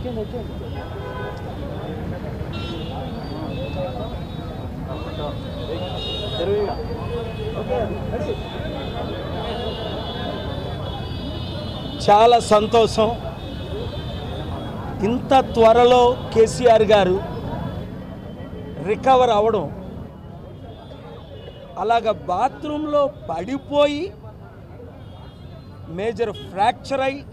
చాలా సంతోషం ఇంత త్వరలో కేసీఆర్ గారు రికవర్ అవ్వడం అలాగ బాత్రూంలో పడిపోయి మేజర్ ఫ్రాక్చర్ అయి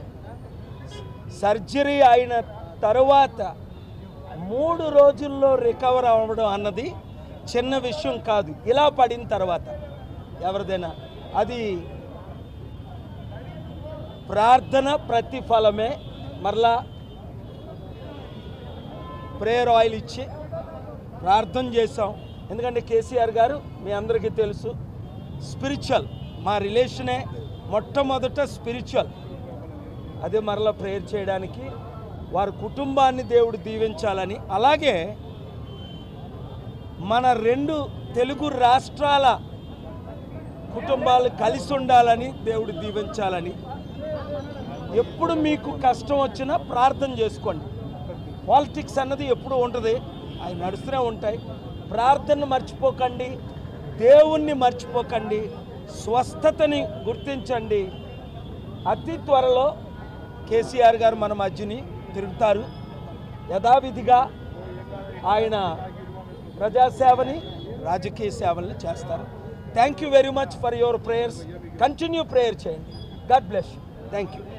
సర్జరీ అయిన తరువాత మూడు రోజుల్లో రికవర్ అవ్వడం అన్నది చిన్న విషయం కాదు ఇలా పడిన తర్వాత ఎవరిదైనా అది ప్రార్థన ప్రతిఫలమే మరలా ప్రేయర్ ఆయిల్ ఇచ్చి ప్రార్థన చేసాం ఎందుకంటే కేసీఆర్ గారు మీ అందరికీ తెలుసు స్పిరిచువల్ మా రిలేషనే మొట్టమొదట స్పిరిచువల్ అదే మరలా ప్రేయర్ చేయడానికి వారి కుటుంబాన్ని దేవుడు దీవించాలని అలాగే మన రెండు తెలుగు రాష్ట్రాల కుటుంబాలు కలిసి ఉండాలని దేవుడు దీవించాలని ఎప్పుడు మీకు కష్టం వచ్చినా ప్రార్థన చేసుకోండి పాలిటిక్స్ అన్నది ఎప్పుడు ఉంటుంది అవి నడుస్తూనే ఉంటాయి ప్రార్థన మర్చిపోకండి దేవుణ్ణి మర్చిపోకండి స్వస్థతని గుర్తించండి అతి త్వరలో కేసీఆర్ గారు మన మధ్యని తిరుగుతారు యథావిధిగా ఆయన ప్రజాసేవని రాజకీయ సేవల్ని చేస్తారు thank you very much for your prayers continue prayer చేయండి గాడ్ బ్లెస్ థ్యాంక్ యూ